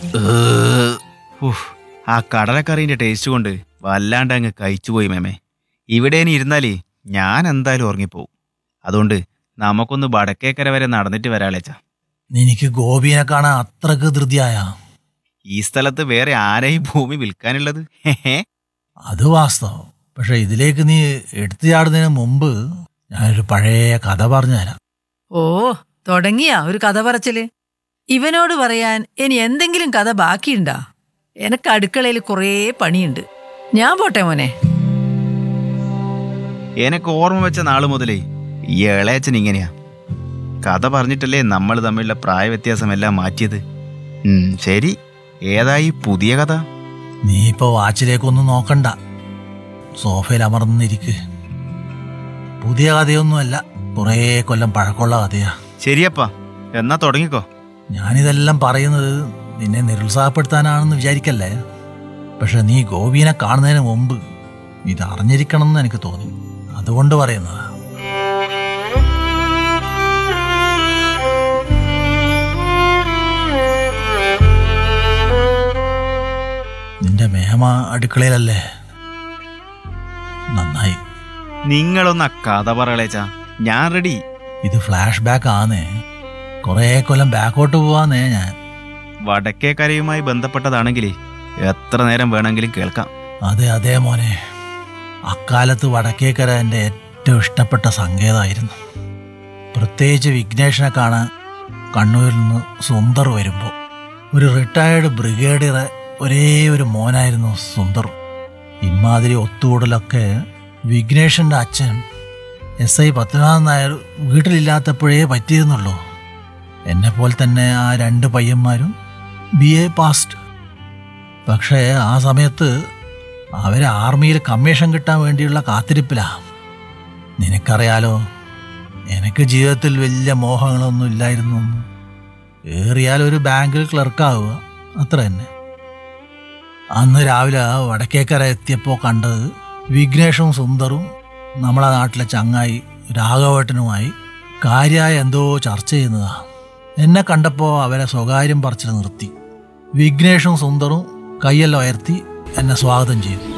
ഉഫ്, ആ കടലക്കറീന്റെ ടേസ്റ്റ് കൊണ്ട് വല്ലാണ്ട് അങ്ങ് കഴിച്ചുപോയി മേമേ ഇവിടെ ഇനി ഇരുന്നാലേ ഞാൻ എന്തായാലും ഉറങ്ങിപ്പോവും അതുകൊണ്ട് നമുക്കൊന്ന് വടക്കേക്കര വരെ നടന്നിട്ട് വരാളേച്ച നിനക്ക് ഗോപിയെ കാണാൻ അത്രക്ക് ധൃതിയായ ഈ സ്ഥലത്ത് വേറെ ആരെയും ഭൂമി വിൽക്കാനുള്ളത് ഹെഹേ. അത് വാസ്തവം പക്ഷെ ഇതിലേക്ക് നീ എടുത്തു ചാടുന്നതിന് മുമ്പ് ഞാനൊരു പഴയ കഥ പറഞ്ഞുതരാം ഓ തുടങ്ങിയാ ഒരു കഥ പറച്ചില് ഇവനോട് പറയാൻ ഇനി എന്തെങ്കിലും കഥ ബാക്കിയുണ്ടാ എനക്ക് അടുക്കളയിൽ കുറേ പണിയുണ്ട് ഞാൻ പോട്ടെ മോനെ എനക്ക് ഓർമ്മ വെച്ച നാള് മുതലേ ഈ ഇളയച്ചൻ ഇങ്ങനെയാ കഥ പറഞ്ഞിട്ടല്ലേ നമ്മൾ തമ്മിലുള്ള പ്രായ വ്യത്യാസമെല്ലാം മാറ്റിയത് ഉം, ശരി ഏതായി പുതിയ കഥ നീ ഇപ്പൊ വാച്ചിലേക്കൊന്നും നോക്കണ്ട സോഫയിൽ അമർന്നിരിക്ക് പുതിയ കഥയൊന്നുമല്ല കുറേ കൊല്ലം പഴക്കമുള്ള കഥയാ ശരിയപ്പാ എന്നാ തുടങ്ങിക്കോ ഞാനിതെല്ലാം പറയുന്നത് നിന്നെ നിരുത്സാഹപ്പെടുത്താനാണെന്ന് വിചാരിക്കല്ലേ പക്ഷെ നീ ഗോപീനെ കാണുന്നതിന് മുമ്പ് ഇത് അറിഞ്ഞിരിക്കണം എന്ന് എനിക്ക് തോന്നി അതുകൊണ്ട് പറയുന്നതാ നിന്റെ മേമ അടുക്കളയിലല്ലേ നന്നായി നിങ്ങളൊന്ന് ആ കഥ പറയളേച്ചാ ഞാൻ റെഡി ഇത് ഫ്ലാഷ് ബാക്ക് ആന്നേ കുറേ കൊല്ലം ബാക്കോട്ട് പോവാന്നേ ഞാൻ വടക്കേക്കരയുമായി ബന്ധപ്പെട്ടതാണെങ്കിലേ എത്ര നേരം വേണമെങ്കിലും കേൾക്കാം അതെ അതെ മോനെ അക്കാലത്ത് വടക്കേക്കര എൻ്റെ ഏറ്റവും ഇഷ്ടപ്പെട്ട സങ്കേതമായിരുന്നു പ്രത്യേകിച്ച് വിഘ്നേഷിനെ കാണാൻ കണ്ണൂരിൽ നിന്ന് സുന്ദർ വരുമ്പോൾ ഒരു റിട്ടയേർഡ് ബ്രിഗേഡിയറെ ഒരേ ഒരു മോനായിരുന്നു സുന്ദർ ഇമാതിരി ഒത്തുകൂടലൊക്കെ വിഘ്നേഷിൻ്റെ അച്ഛൻ എസ് ഐ പത്മനാഭൻ നായർ വീട്ടിലില്ലാത്തപ്പോഴേ പറ്റിയിരുന്നുള്ളൂ എന്നെപ്പോലെ തന്നെ ആ രണ്ട് പയ്യന്മാരും ബി എ പാസ്റ്റ് പക്ഷേ ആ സമയത്ത് അവരെ ആർമിയിൽ കമ്മീഷൻ കിട്ടാൻ വേണ്ടിയുള്ള കാത്തിരിപ്പിലാ നിനക്കറിയാലോ എനിക്ക് ജീവിതത്തിൽ വലിയ മോഹങ്ങളൊന്നും ഇല്ലായിരുന്നു ഏറിയാൽ ഒരു ബാങ്കിൽ ക്ലർക്കാവുക അത്ര തന്നെ അന്ന് രാവിലെ വടക്കേക്കര എത്തിയപ്പോൾ കണ്ടത് വിഘ്നേഷും സുന്ദറും നമ്മളെ നാട്ടിലെ ചങ്ങായി രാഘവേട്ടനുമായി കാര്യമായ എന്തോ ചർച്ച ചെയ്യുന്നതാ എന്നെ കണ്ടപ്പോൾ അവരെ സ്വകാര്യം പറിച്ചിട്ട് നിർത്തി വിഘ്നേഷും സുന്ദറും കൈയെല്ലാം ഉയർത്തി എന്നെ സ്വാഗതം ചെയ്തു